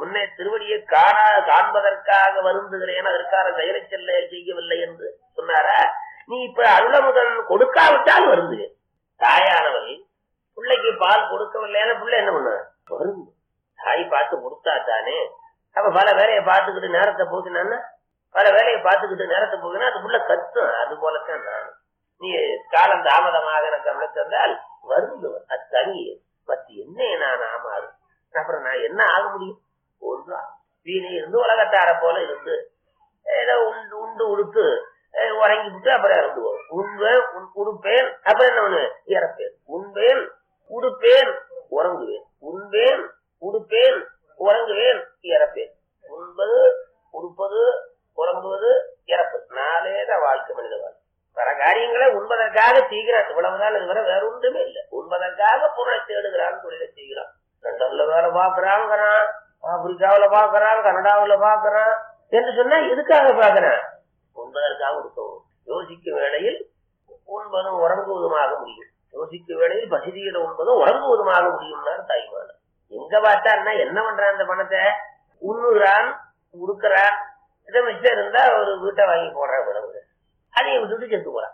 உன்னை திருவடியை காணா காண்பதற்காக வருந்துகிறேன் அதற்கான செயலை செல்ல செய்யவில்லை என்று சொன்னாரா நீ இப்ப அருளமுதன் கொடுக்காவிட்டால் வருந்துக தாயானவள் பிள்ளைக்கு பால் கொடுக்கவில்லைன்னா பிள்ளை என்ன பண்ண வருந்து தாய் பார்த்து கொடுத்தா தானே அப்ப பல வேலையை பார்த்துக்கிட்டு நேரத்தை போக்கினான்னா பல வேலையை பார்த்துக்கிட்டு நேரத்தை போக்கினா அது புள்ள கத்தும் அது போலத்தான் நான் நீ காலம் தாமதமாக எனக்கு அமைச்சதால் வருந்துவன் அது தனி பத்து என்ன நான் ஆமாறு அப்புறம் நான் என்ன ஆக முடியும் ஒன்றா வீணை இருந்து உலகத்தார போல இருந்து ஏதோ உண்டு உண்டு உடுத்து அஹ் உறங்கி விட்டு அப்புறம் இறந்து போகும் உண்பேன் உன்- உடுப்பேன் அப்புறம் என்ன ஒண்ணு இறப்பேன் உண்பேன் உடுப்பேன் உறங்குவேன் உண்பேன் உடுப்பேன் உறங்குவேன் இறப்பேன் உண்பது உடுப்பது உறங்குவது இறப்பது நாளே தான் வாழ்க்கை மனித வாழ்க்கை பல காரியங்களை உண்பதற்காக செய்கிறான் இவ்வளவுதான் இதுவரை வேற ஒன்றுமே இல்லை உண்பதற்காக பொருளை தேடுகிறான் தொழிலை செய்கிறான் லண்டன்ல வேலை பாக்குறாங்கிறான் ஆப்பிரிக்காவுல பாக்குறான் கனடாவுல பாக்குறான் என்று சொன்னா எதுக்காக பாக்குறான் உண்பதற்காக இருக்கவும் யோசிக்க வேளையில் உண்பதும் உறங்குவதுமாக முடியும் யோசிக்க வேளையில் பசிதியிட உண்பதும் உறங்குவதுமாக முடியும்னார் தாய்மான எங்க பார்த்தான்னா என்ன பண்றான் அந்த பணத்தை உண்ணுகிறான் உடுக்கிறான் இதை மிச்சம் இருந்தா ஒரு வீட்டை வாங்கி போடுறான் விடவு அதையும் விட்டுட்டு செத்து போறான்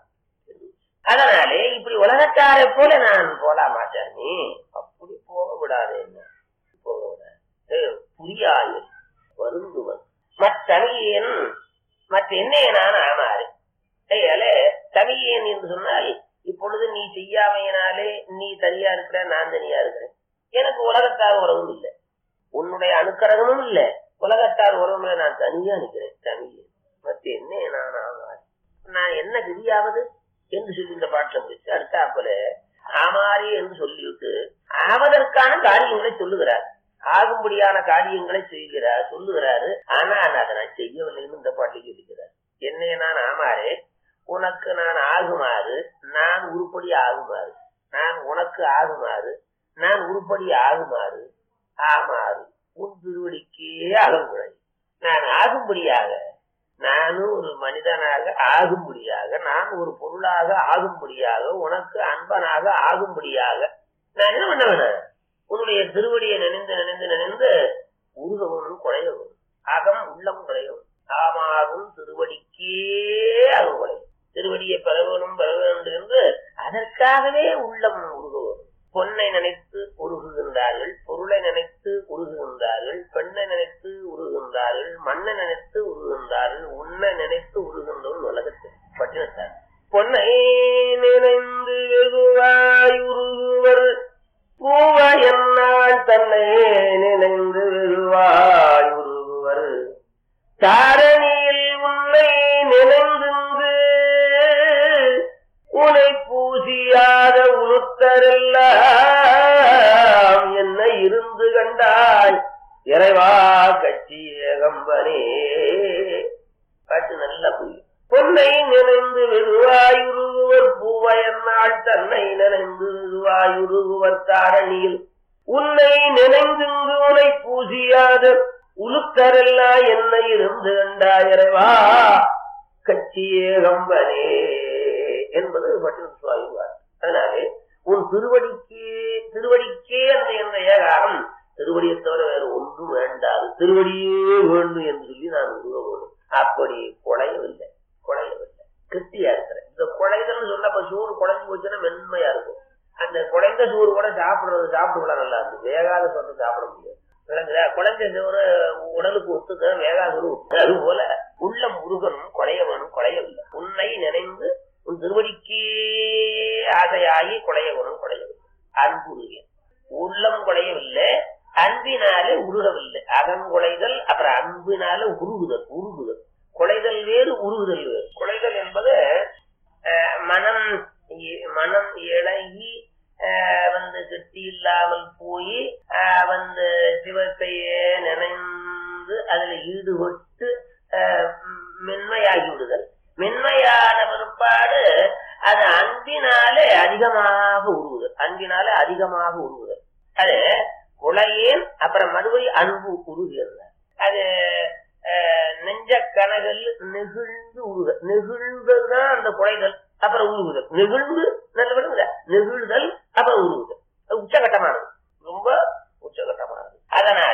அதனாலே இப்படி உலகத்தாரை போல நான் போலாமா சாமி அப்படி போக விடாதே என்ன போக விடாது ஏய், புரியாயில் வருந்துவன் மற்றவியன் மற்ற என்னைய நான் ஆமாறு ஐயாலே தமியன் என்று சொன்னால் இப்பொழுது நீ செய்யாமையினாலே நீ தனியா இருக்கிற நான் தனியா இருக்கிறேன் எனக்கு உலகத்தார் உறவும் இல்லை உன்னுடைய அணுக்கரகமும் இல்ல உலகத்தார் உறவுல நான் தனியா நிற்கிறேன் தமியன் மற்ற என்னைய நான் ஆமாறு நான் என்ன கதியாவது என்று சொல்லி இந்த பாட்டில் முடிச்சு அடுத்தாப்புல ஆமாரி என்று சொல்லிவிட்டு ஆவதற்கான காரியங்களை சொல்லுகிறார் ஆகும்படியான காரியங்களை செய்கிறார் சொல்லுகிறாரு ஆனா அதை நான் செய்யவில்லைன்னு இந்த பாட்டில் சொல்லிக்கிறார் என்னை நான் ஆமாறு உனக்கு நான் ஆகுமாறு நான் உருப்படி ஆகுமாறு நான் உனக்கு ஆகுமாறு நான் உருப்படி ஆகுமாறு ஆமாறு உன் திருவடிக்கே அகங்குழை நான் ஆகும்படியாக நானும் ஒரு மனிதனாக ஆகும்படியாக நான் ஒரு பொருளாக ஆகும்படியாக உனக்கு அன்பனாக ஆகும்படியாக நான் என்ன பண்ண வேணும் உன்னுடைய திருவடியை நினைந்து நினைந்து நினைந்து உருகவும் குறையவும் அகம் உள்ளம் குறையவும் ஆமாகும் திருவடிக்கே அகம் குறையும் திருவடியை பெற வேணும் பெற வேண்டும் என்று அதற்காகவே உள்ளம் உருகவும் பொன்னை நினைத்து உருகுகின்றார்கள் பொருளை நினைத்து உருகுகின்றார்கள் பெண்ணை நினைத்து உருகுகின்றார்கள் மண்ணை நினைத்து உருகுகின்றார்கள் உன்னை நினைத்து உருகின்றவன் உலகத்தில் பட்டினத்தார் பொன்னை நினைந்து வெகுவாய் உருகுவர் பூவ என்னால் தன்னை நினைந்து வெகுவாய் உருகுவர் தாரணியில் உன்னை நினைந்து உனை பூசியாத உளுத்தரெல்லாம் என்ன இருந்து கண்டாய் இறைவா கட்சி ஏகம்பனே பாட்டு நல்ல புரியும் பொன்னை நினைந்து வெகுவாயுருகுவர் பூவயன்னாள் தன்னை நினைந்து வெகுவாயுருகுவர் தாரணியில் உன்னை நினைந்துங்கு உனை பூசியாத உளுத்தரெல்லாம் என்ன இருந்து கண்டாயிரவா கட்சியே கம்பனே என்பது பட்டின சுவாமிவார் அதனாலே உன் திருவடிக்கே திருவடிக்கே அந்த என்ற ஏகாரம் திருவடியை தவிர வேற ஒன்றும் வேண்டாது திருவடியே வேண்டும் என்று சொல்லி நான் உருவ வேண்டும் அப்படி குழையவில்லை குழையவில்லை கிருத்தியா இருக்கிறேன் இந்த குழைதல்னு சொன்னப்ப சோறு குழைஞ்சு போச்சுன்னா மென்மையா இருக்கும் அந்த குழைந்த சோறு கூட சாப்பிடுறது சாப்பிட்டுக்கலாம் நல்லா இருக்கு வேகாத சோறு சாப்பிட முடியாது விளங்குதா குழந்தை சோறு உடலுக்கு ஒத்துக்க வேகாத சோறு அது போல உள்ளம் முருகனும் குழையவனும் குழையவில்லை உன்னை நினைந்து உன் திருவடிக்கே ஆசையாகி குழையவனும் குழையவில்லை அன்புருகன் உள்ளம் குழையவில்லை அன்பினாலே உருகவில்லை அகங்குலைதல் அப்புறம் அன்பினால உருகுதல் உருகுதல் குலைதல் வேறு உருகுதல் வேறு குலைதல் என்பது அஹ், மனம் இ- மனம் இழகி அஹ், வந்து கெட்டி இல்லாமல் போய் அஹ், வந்து சிவத்தையே நினைந்து அதுல ஈடுபட்டு அஹ், ம், மென்மையாகி விடுதல் மென்மையான பிற்பாடு அது அன்பினாலே அதிகமாக உருகுதல் அன்பினாலே அதிகமாக உருகுதல் அது குலையேன் அப்புறம் மறுபடி அன்பு உருகிறது அது அஹ், நெஞ்ச கனகல் நெகிழ்ந்து உருக நெகிழ்ந்ததுதான் அந்த குலைதல் அப்புறம் உருகுதல் நெகிழ்ந்து நல்ல விடுங்க நெகிழ்தல் அப்புறம் உருகுதல் அது உச்சகட்டமானது ரொம்ப உச்சகட்டமானது அதனால்